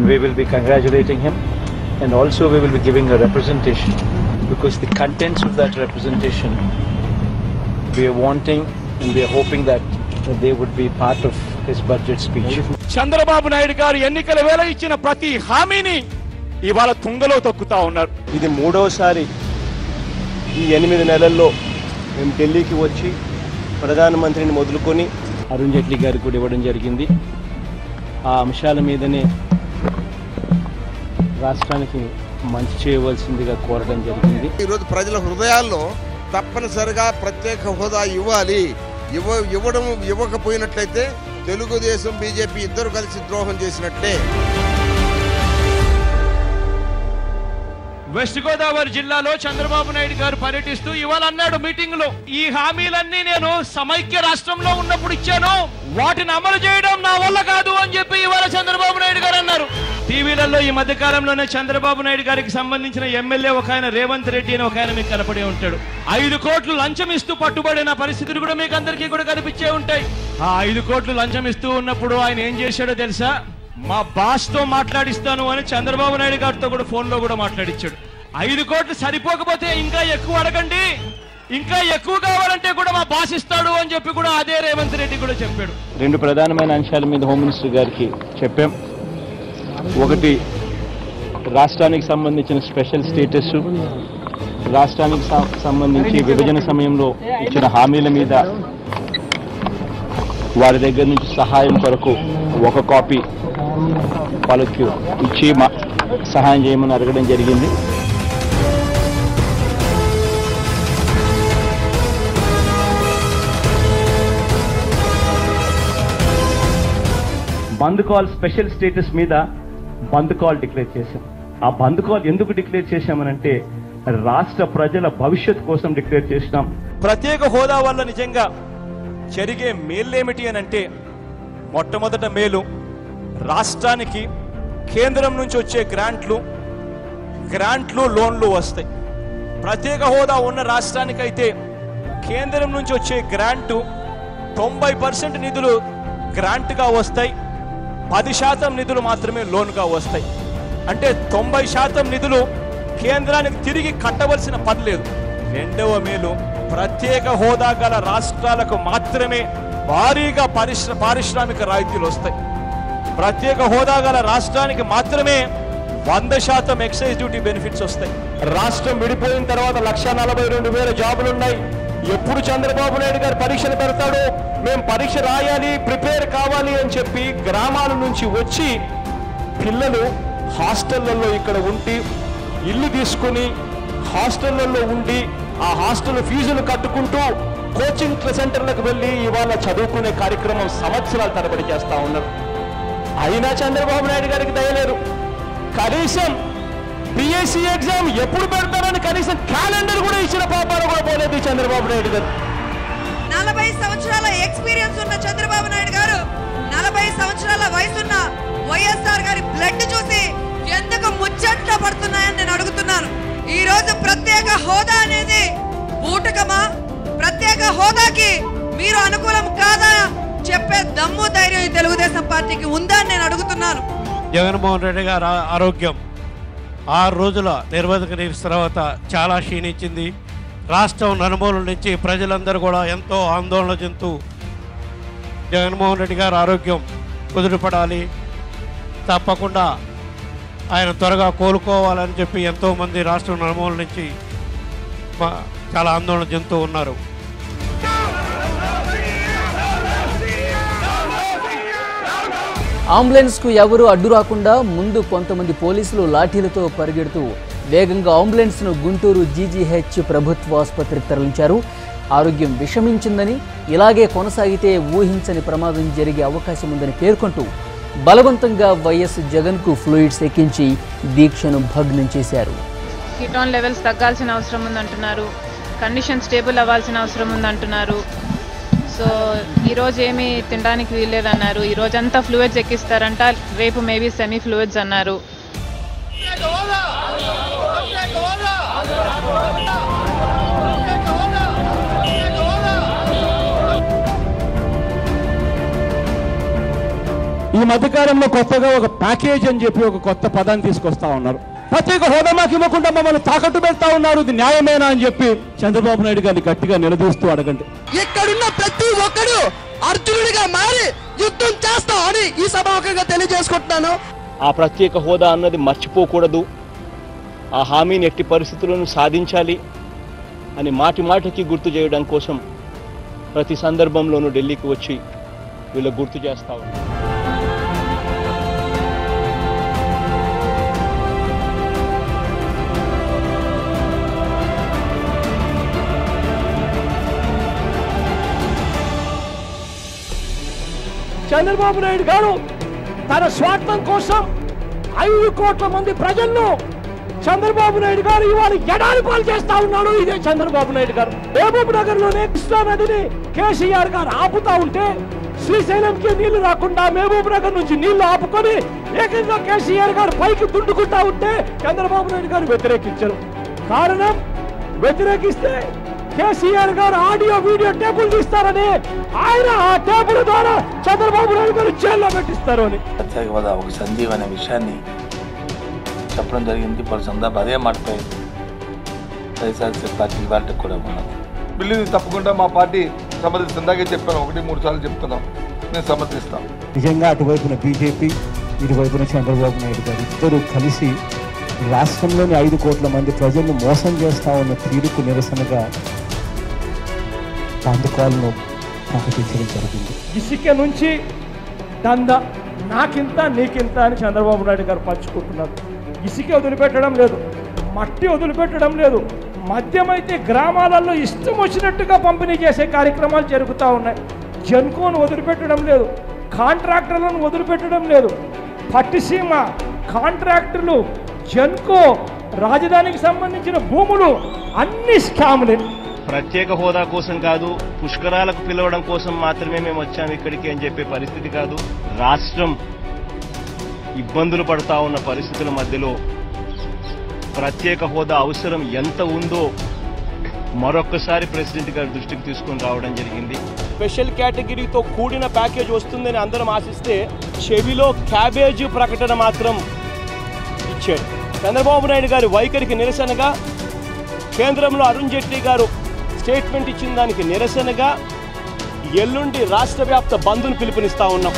we will be congratulating him and also we will be giving a representation because the contents of that representation we are wanting and we are hoping that they would be part of his budget speech. Chandrababu Naidu గారు ఎన్నికల వేళ ఇచ్చిన ప్రతి హామీని ఇవాళ తుంగలో తొక్కుతా ఉన్నారు ఇది మూడవసారి ఈ ఎనిమిది నెలల్లో మేము ఢిల్లీకి వచ్చి ప్రధానమంత్రిని మొదలుకొని అరుణ్ జైట్లీ గారికి కూడా ఇవ్వడం జరిగింది ఆ అంశాల మీదనే రాష్ట్రానికి మంచి చేయవలసిందిగా కోరడం జరిగింది ఈరోజు ప్రజల హృదయాల్లో తప్పనిసరిగా ప్రత్యేక హోదా ఇవ్వాలి ఇవ్వ ఇవ్వడం ఇవ్వకపోయినట్లయితే తెలుగుదేశం బీజేపీ ఇద్దరు కలిసి ద్రోహం చేసినట్లే వెస్ట్ గోదావరి జిల్లాలో చంద్రబాబు నాయుడు గారు పర్యటిస్తూ ఇవాళ అన్నాడు మీటింగ్ లో ఈ హామీలన్నీ నేను సమైక్య రాష్ట్రంలో ఉన్నప్పుడు ఇచ్చాను వాటిని అమలు చేయడం నా వల్ల కాదు అని చెప్పి ఇవాళ చంద్రబాబు నాయుడు గారు అన్నారు టీవీలలో ఈ మధ్య కాలంలోనే చంద్రబాబు నాయుడు గారికి సంబంధించిన ఎమ్మెల్యే ఒక ఆయన రేవంత్ రెడ్డి అని ఒక ఆయన మీకు కనపడే ఉంటాడు ఐదు కోట్లు లంచం ఇస్తూ పట్టుబడిన పరిస్థితులు కూడా మీకు అందరికీ కూడా కనిపించే ఉంటాయి ఆ ఐదు కోట్లు లంచం ఇస్తూ ఉన్నప్పుడు ఆయన ఏం చేశాడో తెలుసా మా బాస్ తో మాట్లాడిస్తాను అని చంద్రబాబు నాయుడు గారితో కూడా ఫోన్ లో కూడా మాట్లాడించాడు ఐదు కోట్లు సరిపోకపోతే ఇంకా ఎక్కువ అడగండి ఇంకా ఎక్కువ కావాలంటే కూడా మా బాస్ ఇస్తాడు అని చెప్పి కూడా అదే రేవంత్ రెడ్డి కూడా చెప్పాడు రెండు ప్రధానమైన అంశాల మీద హోమ్ మినిస్టర్ గారికి చెప్పాం ఒకటి రాష్ట్రానికి సంబంధించిన స్పెషల్ స్టేటస్ రాష్ట్రానికి సం- సంబంధించి విభజన సమయంలో ఇచ్చిన హామీల మీద వారి దగ్గర నుంచి సహాయం కొరకు ఒక కాపీ వాళ్ళకి ఇచ్చి మా సహాయం చేయమని అడగడం జరిగింది బంద్ కాల్ స్పెషల్ స్టేటస్ మీద బంద్ కాల్ డిక్లేర్ చేశాం ఆ బంద్ కాల్ ఎందుకు డిక్లేర్ చేశామనంటే రాష్ట్ర ప్రజల భవిష్యత్ కోసం డిక్లేర్ చేసినాం ప్రత్యేక హోదా వల్ల నిజంగా జరిగే మేలేమిటి అని అంటే మొట్టమొదట మేలు రాష్ట్రానికి కేంద్రం నుంచి వచ్చే గ్రాంట్లు గ్రాంట్లు లోన్లు వస్తాయి ప్రత్యేక హోదా ఉన్న రాష్ట్రానికైతే కేంద్రం నుంచి వచ్చే గ్రాంటు తొంభై పర్సెంట్ నిధులు గ్రాంట్గా వస్తాయి పది శాతం నిధులు మాత్రమే లోన్గా వస్తాయి అంటే తొంభై శాతం నిధులు కేంద్రానికి తిరిగి కట్టవలసిన పని లేదు రెండవ మేలు ప్రత్యేక హోదా గల రాష్ట్రాలకు మాత్రమే భారీగా పరిశ్ర పారిశ్రామిక రాయితీలు వస్తాయి ప్రత్యేక హోదా గల రాష్ట్రానికి మాత్రమే వంద శాతం ఎక్సైజ్ డ్యూటీ బెనిఫిట్స్ వస్తాయి రాష్ట్రం విడిపోయిన తర్వాత లక్ష నలభై రెండు వేల జాబులు ఉన్నాయి ఎప్పుడు చంద్రబాబు నాయుడు గారు పరీక్షలు పెడతాడో మేము పరీక్ష రాయాలి ప్రిపేర్ కావాలి అని చెప్పి గ్రామాల నుంచి వచ్చి పిల్లలు హాస్టళ్లలో ఇక్కడ ఉండి ఇల్లు తీసుకుని హాస్టళ్లలో ఉండి ఆ హాస్టల్ ఫీజులు కట్టుకుంటూ కోచింగ్ సెంటర్లకు వెళ్ళి ఇవాళ చదువుకునే కార్యక్రమం సంవత్సరాల తరబడి చేస్తా ఉన్నారు అయినా చంద్రబాబు నాయుడు గారికి దయలేరు కనీసం పిఎస్సి ఎగ్జామ్ ఎప్పుడు పెడతారని కనీసం క్యాలెండర్ కూడా ఇచ్చిన పాపాలు కూడా పోలేదు ఈ చంద్రబాబు నాయుడు గారు నలభై సంవత్సరాల ఎక్స్పీరియన్స్ ఉన్న చంద్రబాబు నాయుడు గారు నలభై సంవత్సరాల వయసున్న వైఎస్ఆర్ గారి బ్లడ్ చూసి ఎందుకు ముచ్చట్ల పడుతున్నాయని నేను అడుగుతున్నాను ఈ రోజు ప్రత్యేక హోదా అనేది బూటకమా ప్రత్యేక హోదాకి మీరు అనుకూలం కాదా చెప్పే దమ్ము ధైర్యం ఈ తెలుగుదేశం పార్టీకి ఉందా అని నేను అడుగుతున్నాను జగన్మోహన్ రెడ్డి గారి ఆ- ఆరోగ్యం ఆరు రోజుల నిర్వధక నీరు తర్వాత చాలా క్షీణించింది రాష్ట్రం నలుమూలల నుంచి ప్రజలందరూ కూడా ఎంతో ఆందోళన చెందుతూ జగన్మోహన్ రెడ్డి గారి ఆరోగ్యం కుదురుపడాలి తప్పకుండా ఆయన త్వరగా కోలుకోవాలని చెప్పి ఎంతోమంది రాష్ట్రం నలుమూల నుంచి మా- చాలా ఆందోళన చెందుతూ ఉన్నారు అంబులెన్స్కు ఎవరు అడ్డు రాకుండా ముందు కొంతమంది పోలీసులు లాఠీలతో పరిగెడుతూ వేగంగా అంబులెన్స్ను గుంటూరు జీజీహెచ్ ప్రభుత్వ ఆసుపత్రికి తరలించారు ఆరోగ్యం విషమించిందని ఇలాగే కొనసాగితే ఊహించని ప్రమాదం జరిగే అవకాశం ఉందని పేర్కొంటూ బలవంతంగా వైఎస్ జగన్కు ఫ్లూయిడ్స్ ఎక్కించి దీక్షను భగ్నం చేశారు కీటోన్ లెవెల్స్ తగ్గాల్సిన అవసరం ఉందంటున్నారు కండిషన్ స్టేబుల్ అవ్వాల్సిన అవసరం ఉందంటున్నారు సో ఈరోజు ఏమీ తినడానికి వీల్లేదన్నారు ఈ రోజంతా ఫ్లూయిడ్స్ ఎక్కిస్తారంట రేపు మేబీ సెమీ ఫ్లూయిడ్స్ అన్నారు ఈ మధ్యకాలంలో కొత్తగా ఒక ప్యాకేజ్ అని చెప్పి ఒక కొత్త పదాన్ని తీసుకొస్తా ఉన్నారు ప్రత్యేక హోదా మాకు ఇవ్వకుండా మమ్మల్ని తాకట్టు పెడతా ఉన్నారు ఇది న్యాయమేనా అని చెప్పి చంద్రబాబు నాయుడు గారిని గట్టిగా నిలదీస్తూ అడగండి ఇక్కడున్న ప్రతి ఒక్కడు అర్జునుడిగా మారి యుద్ధం చేస్తాం అని ఈ సభాముఖంగా తెలియజేసుకుంటున్నాను ఆ ప్రత్యేక హోదా అన్నది మర్చిపోకూడదు ఆ హామీని ఎట్టి పరిస్థితులను సాధించాలి అని మాటి మాటికి గుర్తు చేయడం కోసం ప్రతి సందర్భంలోనూ ఢిల్లీకి వచ్చి వీళ్ళు గుర్తు చేస్తా ఉన్నారు చంద్రబాబు నాయుడు గారు తన స్వార్థం కోసం ఐదు కోట్ల మంది ప్రజలను చంద్రబాబు నాయుడు గారు ఇవాళ ఎడారి పాలు చేస్తా ఉన్నాడు ఇదే చంద్రబాబు నాయుడు గారు మహబూబ్ నగర్ లోనే కృష్ణా నదిని కేసీఆర్ గారు ఆపుతా ఉంటే శ్రీశైలంకి నీళ్లు రాకుండా మహబూబ్ నగర్ నుంచి నీళ్లు ఆపుకొని ఏకంగా కేసీఆర్ గారు పైకి దుండుకుంటా ఉంటే చంద్రబాబు నాయుడు గారు వ్యతిరేకించారు కారణం వ్యతిరేకిస్తే కేసీఆర్ గారు ఆడియో వీడియో టేపులు తీస్తారని ఆయన ఆ టేపుల ద్వారా చంద్రబాబు నాయుడు గారు జైల్లో పెట్టిస్తారు అని ప్రత్యేక హోదా ఒక సంజీవ్ అనే విషయాన్ని చెప్పడం జరిగింది పలు సందర్భం అదే మాటపై వైఎస్ఆర్సీ పార్టీ ఇవాళ కూడా ఉన్నది బిల్లుని తప్పకుండా మా పార్టీ సమర్థిస్తుంది ఇందాకే చెప్పాను ఒకటి మూడు సార్లు చెప్తున్నాం మేము సమర్థిస్తాం నిజంగా అటువైపున బీజేపీ ఇటువైపున చంద్రబాబు నాయుడు గారు ఇద్దరు కలిసి రాష్ట్రంలోని ఐదు కోట్ల మంది ప్రజలను మోసం చేస్తా ఉన్న తీరుకు నిరసనగా బంధుకాలను ప్రకటించడం జరిగింది ఇసుక నుంచి దంద నాకింత నీకింత అని చంద్రబాబు నాయుడు గారు పంచుకుంటున్నారు ఇసుక వదిలిపెట్టడం లేదు మట్టి వదిలిపెట్టడం లేదు మద్యం అయితే గ్రామాలలో ఇష్టం వచ్చినట్టుగా పంపిణీ చేసే కార్యక్రమాలు జరుగుతూ ఉన్నాయి జన్కోను వదిలిపెట్టడం లేదు కాంట్రాక్టర్లను వదిలిపెట్టడం లేదు పట్టిసీమ కాంట్రాక్టర్లు జన్కో రాజధానికి సంబంధించిన భూములు అన్ని స్కాములే ప్రత్యేక హోదా కోసం కాదు పుష్కరాలకు పిలవడం కోసం మాత్రమే మేము వచ్చాము ఇక్కడికి అని చెప్పే పరిస్థితి కాదు రాష్ట్రం ఇబ్బందులు పడతా ఉన్న పరిస్థితుల మధ్యలో ప్రత్యేక హోదా అవసరం ఎంత ఉందో మరొక్కసారి ప్రెసిడెంట్ గారి దృష్టికి తీసుకొని రావడం జరిగింది స్పెషల్ కేటగిరీతో కూడిన ప్యాకేజ్ వస్తుందని అందరం ఆశిస్తే చెవిలో క్యాబేజీ ప్రకటన మాత్రం ఇచ్చాడు చంద్రబాబు నాయుడు గారి వైఖరికి నిరసనగా కేంద్రంలో అరుణ్ జైట్లీ గారు స్టేట్మెంట్ ఇచ్చిన దానికి నిరసనగా ఎల్లుండి రాష్ట్ర వ్యాప్త బంద్ను పిలుపునిస్తా ఉన్నాం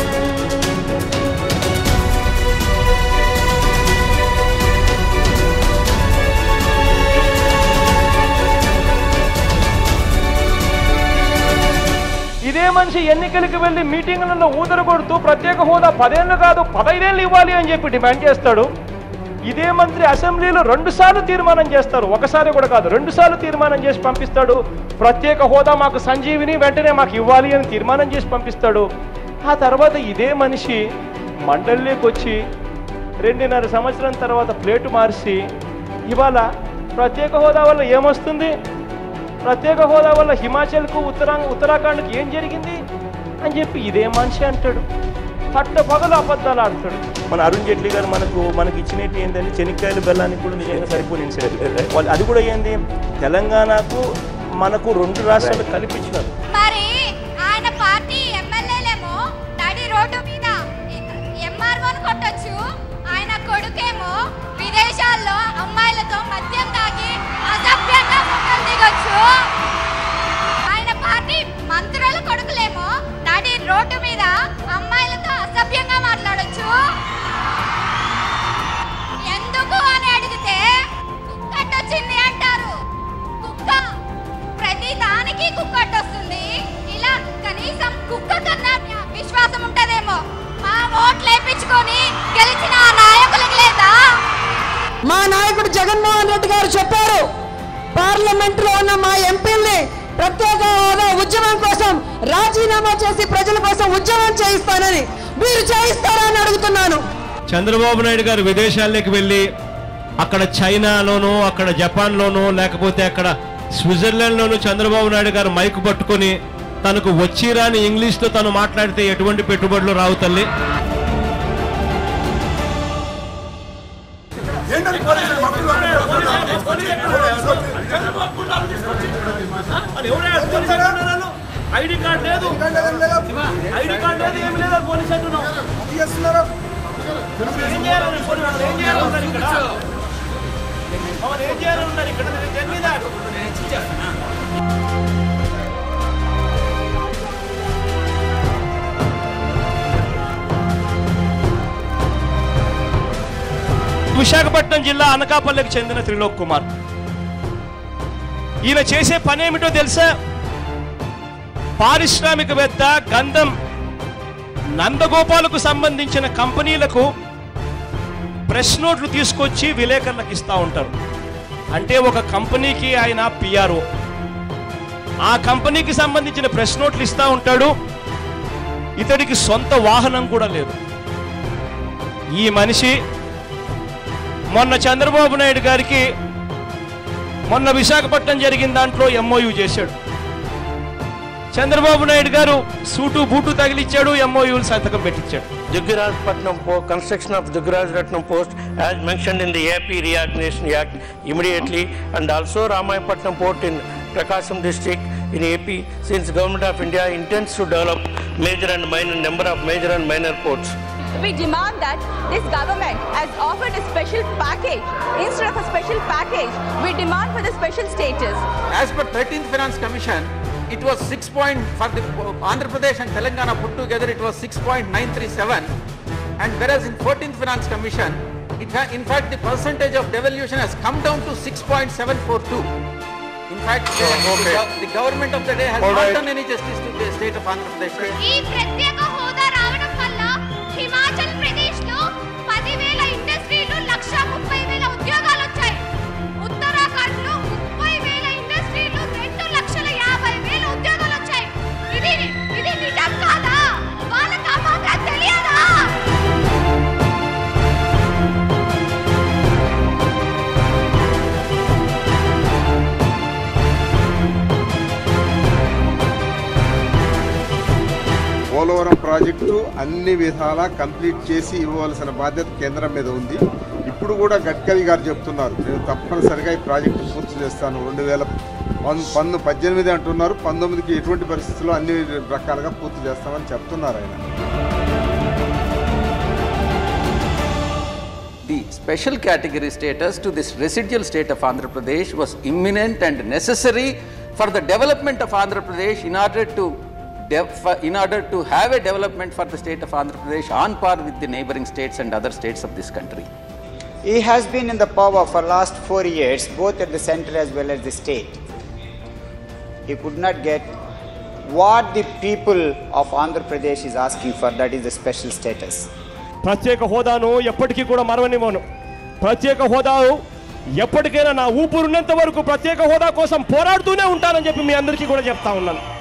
ఇదే మనిషి ఎన్నికలకు వెళ్లి మీటింగులలో ఊదర కొడుతూ ప్రత్యేక హోదా పదేళ్ళు కాదు పదైదేళ్ళు ఇవ్వాలి అని చెప్పి డిమాండ్ చేస్తాడు ఇదే మంత్రి అసెంబ్లీలో రెండు సార్లు తీర్మానం చేస్తారు ఒకసారి కూడా కాదు రెండు సార్లు తీర్మానం చేసి పంపిస్తాడు ప్రత్యేక హోదా మాకు సంజీవిని వెంటనే మాకు ఇవ్వాలి అని తీర్మానం చేసి పంపిస్తాడు ఆ తర్వాత ఇదే మనిషి మండలిలోకి వచ్చి రెండున్నర సంవత్సరం తర్వాత ప్లేటు మార్చి ఇవాళ ప్రత్యేక హోదా వల్ల ఏమొస్తుంది ప్రత్యేక హోదా వల్ల హిమాచల్కు ఉత్తరా ఉత్తరాఖండ్కి ఏం జరిగింది అని చెప్పి ఇదే మనిషి అంటాడు పట్ట పగలు అబద్ధాలు ఆడతాడు మన అరుణ్ జైట్లీ గారు మనకు మనకి ఇచ్చినట్టు ఏంటంటే చెనిక్కాయలు బెల్లానికి కూడా నిజంగా సరిపోయింది సార్ వాళ్ళు అది కూడా ఏంది తెలంగాణకు మనకు రెండు రాష్ట్రాలు కల్పించినారు మరి ఆయన పార్టీ ఎమ్మెల్యేలేమో నడి రోడ్డు మీద ఎంఆర్ఓని కొట్టొచ్చు ఆయన కొడుకేమో విదేశాల్లో అమ్మాయిలతో మద్యం తాగి అసభ్యంగా ఫోటోలు దిగొచ్చు ఆయన పార్టీ మంత్రుల కొడుకులేమో నడి రోడ్డు మీద అమ్మాయిలతో అసభ్యంగా మాట్లాడొచ్చు ఎందుకు అని అడిగితే కుక్కట్టొచ్చింది అంటారు కుక్క ప్రతి దానికి కుక్కట్టొస్తుంది ఇలా కనీసం కుక్క కన్నా విశ్వాసం ఉంటదేమో మా ఓట్లు వేయించుకొని గెలిచిన ఆ నాయకులకు లేదా మా నాయకుడు జగన్మోహన్ రెడ్డి గారు చెప్పారు పార్లమెంట్ లో ఉన్న మా ఎంపీల్ని ప్రత్యేక హోదా ఉద్యమం కోసం రాజీనామా చేసి ప్రజల కోసం ఉద్యమం చేయిస్తానని మీరు చేయిస్తారా అని అడుగుతున్నాను చంద్రబాబు నాయుడు గారు విదేశాల్లోకి వెళ్ళి అక్కడ చైనాలోనో అక్కడ జపాన్లోనో లేకపోతే అక్కడ స్విట్జర్లాండ్లోనూ చంద్రబాబు నాయుడు గారు మైకు పట్టుకొని తనకు వచ్చి రాని ఇంగ్లీష్తో తను మాట్లాడితే ఎటువంటి పెట్టుబడులు రావు తల్లి ఐడి కార్డ్ లేదు ఐడి కార్డ్ లేదు ఏమి లేదు పోలీస్ అంటున్నావు చేస్తున్నారు ఏం చేయాలని పోనీ వాళ్ళు ఏం చేయాలన్నారు ఇక్కడ వాళ్ళు ఏం చేయాలన్నారు ఇక్కడ నేను తెలియదా విశాఖపట్నం జిల్లా అనకాపల్లికి చెందిన త్రిలోక్ కుమార్ ఈయన చేసే పనేమిటో తెలుసా పారిశ్రామికవేత్త గంధం నందగోపాలకు సంబంధించిన కంపెనీలకు ప్రెస్ నోట్లు తీసుకొచ్చి విలేకరులకు ఇస్తూ ఉంటారు అంటే ఒక కంపెనీకి ఆయన పిఆర్ఓ ఆ కంపెనీకి సంబంధించిన ప్రెస్ నోట్లు ఇస్తూ ఉంటాడు ఇతడికి సొంత వాహనం కూడా లేదు ఈ మనిషి మొన్న చంద్రబాబు నాయుడు గారికి మొన్న విశాఖపట్నం జరిగిన దాంట్లో ఎంఓయూ చేశాడు చంద్రబాబు నాయుడు గారు సూటు బూటు తగిలిచ్చాడు ఎంఓయూలు సంతకం పెట్టించాడు Dugirajpatnam po- construction of Dugirajpatnam post as mentioned in the AP Reorganization Act immediately and also Ramayapatnam port in Prakasam district in AP since Government of India intends to develop major and minor number of major and minor ports. We demand that this government has offered a special package. Instead of a special package, we demand for the special status. As per 13th Finance Commission, it was 6 point for the Andhra Pradesh and Telangana put together it was 6.937 and whereas in 14th Finance Commission it ha- in fact the percentage of devolution has come down to 6.742 in fact the, the gov- the government of the day has All not right. done any justice to the state of Andhra Pradesh ఈ ప్రత్యేక హోదా రావడం వల్ల హిమాచల్ ప్రదేశ్ లో పదివేల ఇండస్ట్రీలు లక్ష ముప్పై వేల ఉద్యోగాలు వచ్చాయి ఉత్తరాఖండ్ లో ముప్పై వేల ఇండస్ట్రీలు రెండు లక్షల యాభై వేల ఉద్యోగాలు వచ్చాయి ఇది ఇది నిజం కాదా వాళ్ళకి ఆ మాత్రం తెలియదా పోలవరం ప్రాజెక్టు అన్ని విధాలా కంప్లీట్ చేసి ఇవ్వవలసిన బాధ్యత కేంద్రం మీద ఉంది ఇప్పుడు కూడా గడ్కరీ గారు చెప్తున్నారు నేను తప్పనిసరిగా ఈ ప్రాజెక్టు పూర్తి చేస్తాను రెండు వేల పన్- పన్ను పద్దెనిమిది అంటున్నారు పంతొమ్మిదికి ఎటువంటి పరిస్థితుల్లో అన్ని రకాలుగా పూర్తి చేస్తామని చెప్తున్నారు ఆయన The special category status to this residual state of Andhra Pradesh was imminent and necessary for the development of Andhra Pradesh in order to dev- in order to have a development for the state of Andhra Pradesh on par with the neighboring states and other states of this country. He has been in the power for last four years, both at the center as well as the state. He could not get what the people of Andhra Pradesh is asking for, that is the special status. ప్రత్యేక హోదాను ఎప్పటికీ కూడా మరవనివ్వను ప్రత్యేక హోదా ఎప్పటికైనా నా ఊపిరున్నంత వరకు ప్రత్యేక హోదా కోసం పోరాడుతూనే ఉంటానని చెప్పి మీ అందరికీ కూడా చెప్తా ఉన్నాను